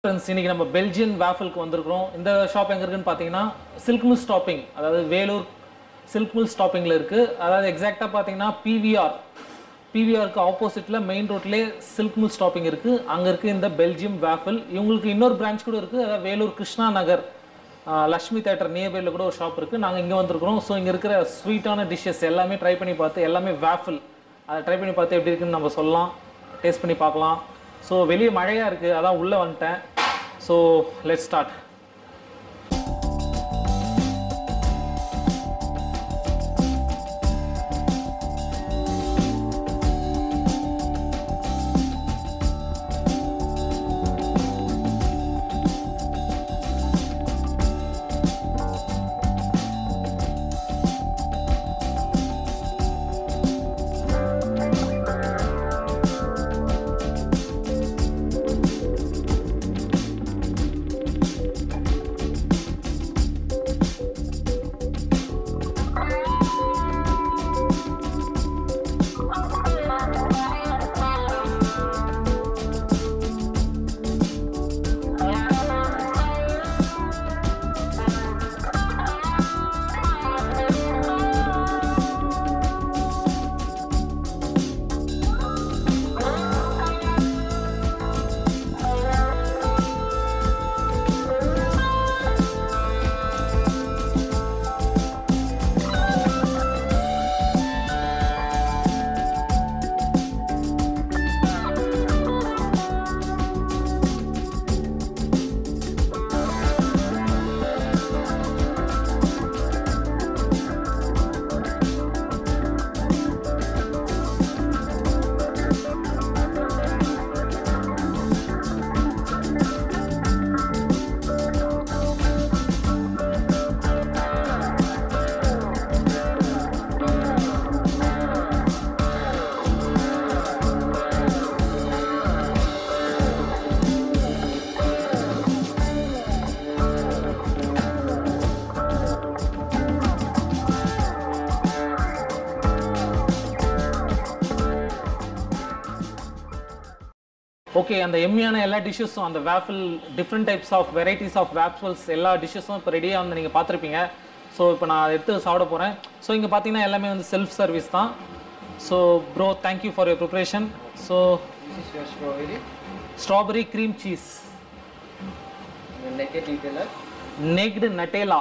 Friends இன்னைக்கு நம்ம Belgian வேஃபலுக்கு வந்திருக்கிறோம் இந்த ஷாப் எங்க இருக்குன்னு பார்த்தீங்கன்னா சில்க் மில் ஸ்டாப்பிங் அதாவது வேலூர் சில்க் மில் ஸ்டாப்பிங்கில் இருக்குது அதாவது எக்ஸாக்டாக பார்த்தீங்கன்னா பிவிஆர் பிவிஆருக்கு ஆப்போசிட்டில் மெயின் ரோட்லேயே சில்க் மில் ஸ்டாப்பிங் இருக்குது அங்கே இருக்குது இந்த பெல்ஜியம் வேஃபல் இவங்களுக்கு இன்னொரு பிரான்ச் கூட இருக்குது அதாவது வேலூர் கிருஷ்ணா நகர் ஆஹ், லக்ஷ்மி தேட்டர் நியர்பைல கூட ஒரு ஷாப் இருக்குது நாங்கள் இங்கே வந்திருக்கிறோம் ஸோ இங்கே இருக்கிற ஸ்வீட்டான டிஷ்ஷஸ் எல்லாமே ட்ரை பண்ணி பார்த்து எல்லாமே வேஃபில் அதை ட்ரை பண்ணி பார்த்து எப்படி இருக்குன்னு நம்ம சொல்லலாம் டேஸ்ட் பண்ணி பார்க்கலாம் ஸோ வெளியே மழையாக இருக்குது அதான் உள்ளே வந்துட்டேன் ஸோ லெட் ஸ்டார்ட் ஓகே அந்த எம்மியான எல்லா டிஷ்ஷஸும் அந்த waffle different types of varieties of waffles எல்லா டிஷ்ஷஸும் இப்போ ரெடியாக வந்து நீங்கள் பார்த்துருப்பீங்க ஸோ இப்போ நான் அதை எடுத்து சாப்பிட போகிறேன் ஸோ இங்கே பார்த்தீங்கன்னா எல்லாமே வந்து செல்ஃப் சர்வீஸ் தான் so bro thank you for your preparation so This is your strawberry. Strawberry cream cheese The naked detailer. Naked Nutella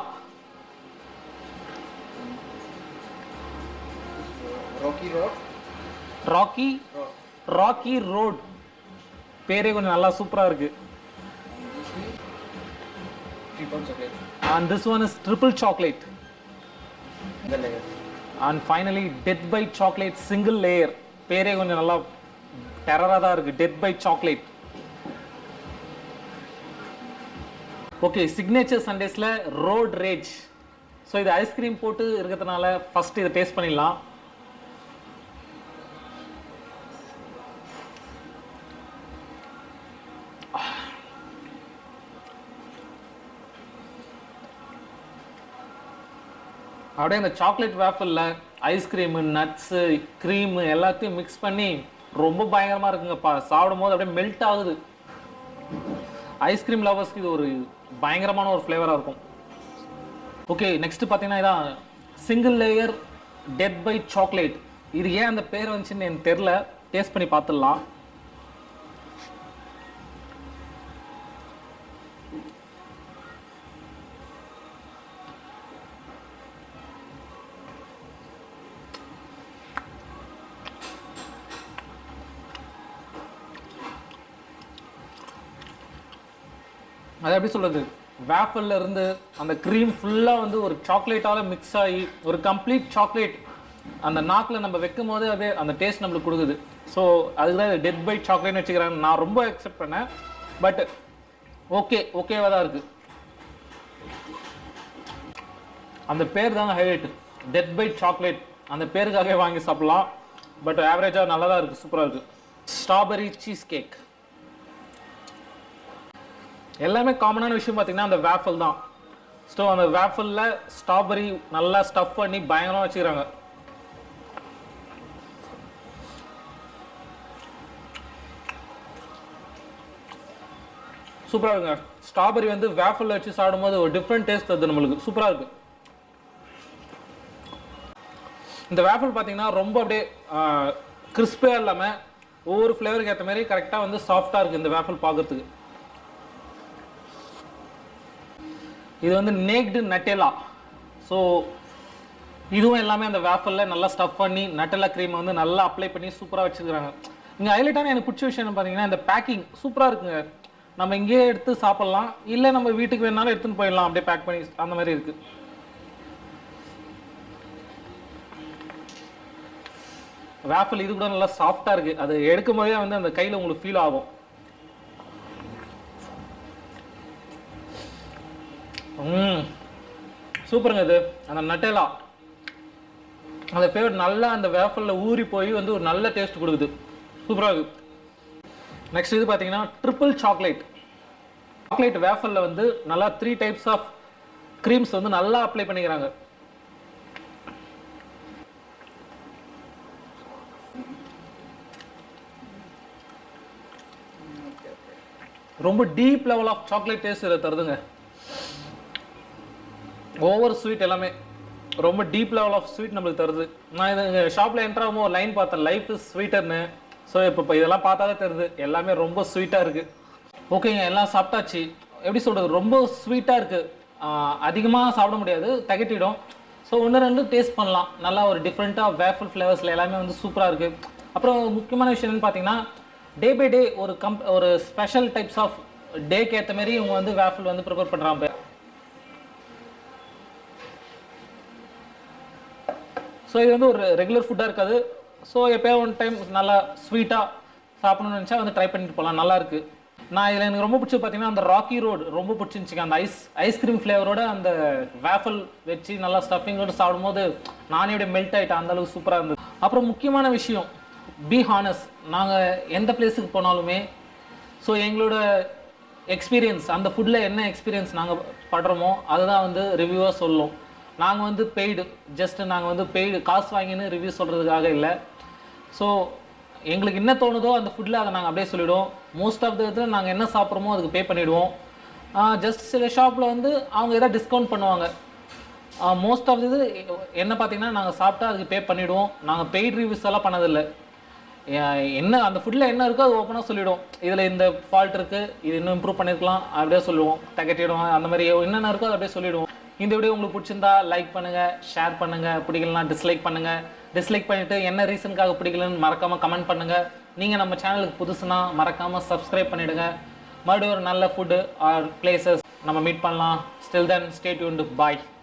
Rocky Road. Rocky Road. Rocky road பேரே கொஞ்சம் நல்லா சூப்பராக இருக்குது And this is triple chocolate. And this one is triple chocolate The layer. And finally death by chocolate single layer பேரே கொஞ்சம் நல்லா டெரராக தான் இருக்குது death by chocolate okay signature சண்டேஸில் ரோட் ரேஜ் ஸோ இது ஐஸ்கிரீம் போட்டு இருக்கிறதுனால ஃபர்ஸ்ட் இதை டேஸ்ட் பண்ணிடலாம் அப்படியே அந்த சாக்லேட் வேஃபலில் ஐஸ்கிரீமு நட்ஸு க்ரீமு எல்லாத்தையும் மிக்ஸ் பண்ணி ரொம்ப பயங்கரமாக இருக்குங்கப்பா சாப்பிடும் போது அப்படியே மெல்ட் ஆகுது ஐஸ்கிரீம் லவர்ஸ்க்கு இது ஒரு பயங்கரமான ஒரு ஃப்ளேவராக இருக்கும் ஓகே நெக்ஸ்ட் பார்த்தீங்கன்னா இதான் single layer death by chocolate இது ஏன் அந்த பேர் வந்துச்சுன்னு எனக்கு தெரில டேஸ்ட் பண்ணி பார்த்துடலாம் அது எப்படி சொல்றது வேஃபல்ல இருந்து அந்த க்ரீம் ஃபுல்லா வந்து ஒரு சாக்லேட்டால மிக்ஸ் ஆகி ஒரு கம்ப்ளீட் சாக்லேட் அந்த நாக்கில் நம்ம வைக்கும் போதே அப்படியே அந்த டேஸ்ட் நம்மளுக்கு கொடுக்குது ஸோ அதுதான் டெத் பை சாக்லேட்னு வச்சுக்கிறாங்க நான் ரொம்ப அக்செப்ட் பண்ணேன் பட் ஓகே ஓகேவாக தான் இருக்கு அந்த பேர் தாங்க ஹைலைட் டெத் பை சாக்லேட் அந்த பேருக்காகவே வாங்கி சாப்பிடலாம் பட் ஆவரேஜாக நல்லா தான் இருக்குது சூப்பராக இருக்குது ஸ்ட்ராபெரி சீஸ் கேக் எல்லாமே காமனான விஷயம் பார்த்தீங்கன்னா அந்த வேஃபல் தான் ஸோ அந்த வேஃபலில் ஸ்ட்ராபெரி நல்லா ஸ்டஃப் பண்ணி பயங்கரமாக வச்சுக்கிறாங்க சூப்பராக இருக்குங்க ஸ்ட்ராபெரி வந்து வேஃபலில் வச்சு சாப்பிடும்போது ஒரு டிஃப்ரெண்ட் டேஸ்ட் அது நம்மளுக்கு சூப்பராக இருக்கு இந்த வேஃபல் பார்த்தீங்கன்னா ரொம்ப அப்படியே கிறிஸ்பியாக இல்லாமல் ஒவ்வொரு ஃப்ளேவருக்கு ஏற்ற மாதிரி கரெக்டாக வந்து சாஃப்டாக இருக்குது இந்த வேஃபல் பார்க்கறதுக்கு இது வந்து நேக்டு நட்டெலா ஸோ இதுவும் எல்லாமே அந்த வேஃபலில் நல்லா ஸ்டஃப் பண்ணி நட்டெல்லா க்ரீமை வந்து நல்லா அப்ளை பண்ணி சூப்பராக வச்சுருக்காங்க இங்கே ஹைலைட்டான எனக்கு பிடிச்ச விஷயம் என்ன பார்த்தீங்கன்னா இந்த பேக்கிங் சூப்பராக இருக்குங்க நம்ம இங்கேயே எடுத்து சாப்பிட்லாம் இல்லை நம்ம வீட்டுக்கு வேணாலும் எடுத்துன்னு போயிடலாம் அப்படியே பேக் பண்ணி அந்த மாதிரி இருக்குது வேஃபல் இது கூட நல்லா சாஃப்டாக இருக்குது அது எடுக்கும் போதே வந்து அந்த கையில் உங்களுக்கு ஃபீல் ஆகும் ம் சூப்பருங்க இது அந்த நட்டேலா அந்த ஃபேவரட் நல்லா அந்த வேஃபலில் ஊறி போய் வந்து ஒரு நல்ல டேஸ்ட் கொடுக்குது சூப்பராக இருக்குது நெக்ஸ்ட் இது பார்த்தீங்கன்னா ட்ரிபிள் சாக்லேட் சாக்லேட் வேஃபலில் வந்து நல்லா த்ரீ டைப்ஸ் ஆஃப் க்ரீம்ஸ் வந்து நல்லா அப்ளை பண்ணிக்கிறாங்க ரொம்ப deep level of chocolate taste இதில் தருதுங்க ஓவர் ஸ்வீட் எல்லாமே ரொம்ப டீப் லெவல் ஆஃப் ஸ்வீட் நம்மளுக்கு தருது நான் இது ஷாப்பில் என்ட்ரு ஆகும் ஒரு லைன் பார்த்தேன் லைஃப் இஸ் ஸ்வீட்டர்னு ஸோ இப்போ இப்போ இதெல்லாம் பார்த்தாலே தெரியுது எல்லாமே ரொம்ப ஸ்வீட்டாக இருக்குது ஓகேங்க எல்லாம் சாப்பிட்டாச்சு எப்படி சொல்கிறது ரொம்ப ஸ்வீட்டாக இருக்குது அதிகமாக சாப்பிட முடியாது தகட்டிடும் ஸோ ஒன்று ரெண்டு டேஸ்ட் பண்ணலாம் நல்லா ஒரு டிஃப்ரெண்ட்டாக வேஃபுல் ஃப்ளேவர்ஸில் எல்லாமே வந்து சூப்பராக இருக்குது அப்புறம் முக்கியமான விஷயம் என்னன்னு பார்த்தீங்கன்னா டே பை டே ஒரு கம்ப் ஒரு ஸ்பெஷல் டைப்ஸ் ஆஃப் டேக்கு ஏற்ற மாதிரி இவங்க வந்து வேஃபுல் வந்து ப்ரிப்பேர் பண்ணுறாங்க ஸோ இது வந்து ஒரு ரெகுலர் ஃபுட்டாக இருக்காது ஸோ எப்போயோ ஒன் டைம் நல்லா ஸ்வீட்டாக சாப்பிடணும்னு நினச்சா வந்து ட்ரை பண்ணிட்டு போகலாம் நல்லா இருக்கு நான் இதில் எனக்கு ரொம்ப பிடிச்சது பார்த்தீங்கன்னா அந்த ராக்கி ரோடு ரொம்ப பிடிச்சிருந்துச்சிங்க அந்த ஐஸ் ஐஸ்கிரீம் ஃப்ளேவரோட அந்த வேஃபல் வச்சு நல்லா ஸ்டஃபிங்கோடு சாப்பிடும்போது நானே அப்படியே மெல்ட் ஆகிட்டேன் அந்த அளவுக்கு சூப்பராக இருந்தது அப்புறம் முக்கியமான விஷயம் பி ஹானஸ் நாங்கள் எந்த பிளேஸுக்கு போனாலுமே ஸோ எங்களோட எக்ஸ்பீரியன்ஸ் அந்த ஃபுட்டில் என்ன எக்ஸ்பீரியன்ஸ் நாங்கள் படுறோமோ அதை தான் வந்து ரிவ்யூவாக சொல்லும் நாங்கள் வந்து பெய்டு ஜஸ்ட் நாங்கள் வந்து பெய்டு காசு வாங்கின்னு ரிவ்யூ சொல்கிறதுக்காக இல்லை ஸோ எங்களுக்கு என்ன தோணுதோ அந்த ஃபுட்டில் அதை நாங்கள் அப்படியே சொல்லிவிடுவோம் மோஸ்ட் ஆஃப் த இதில் நாங்கள் என்ன சாப்பிட்றோமோ அதுக்கு பே பண்ணிவிடுவோம் ஜஸ்ட் சில ஷாப்பில் வந்து அவங்க எதாவது டிஸ்கவுண்ட் பண்ணுவாங்க மோஸ்ட் ஆஃப் இது என்ன பார்த்தீங்கன்னா நாங்கள் சாப்பிட்டா அதுக்கு பே பண்ணிவிடுவோம் நாங்கள் பெய்ட் ரிவ்யூஸ் எல்லாம் பண்ணதில்லை ஏன் என்ன அந்த ஃபுட்டில் என்ன இருக்கோ அது ஓப்பனாக சொல்லிவிடும் இதில் இந்த ஃபால்ட் இருக்குது இது இன்னும் இம்ப்ரூவ் பண்ணியிருக்கலாம் அப்படியே சொல்லுவோம் தகட்டிடுவோம் அந்த மாதிரி என்னென்ன இருக்கோ அதை அப்படியே சொல்லிவிடுவோம் இந்த வீடியோ உங்களுக்கு பிடிச்சிருந்தா லைக் பண்ணுங்கள் ஷேர் பண்ணுங்கள் பிடிக்கலனா டிஸ்லைக் பண்ணுங்கள் டிஸ்லைக் பண்ணிவிட்டு என்ன ரீசனுக்காக பிடிக்கலன்னு மறக்காமல் கமெண்ட் பண்ணுங்கள் நீங்கள் நம்ம சேனலுக்கு புதுசுனா மறக்காமல் சப்ஸ்கிரைப் பண்ணிவிடுங்க மறுபடியும் ஒரு நல்ல ஃபுட்டு ஆர் பிளேசஸ் நம்ம மீட் பண்ணலாம் ஸ்டில் தென் ஸ்டே டியூன்டு பாய்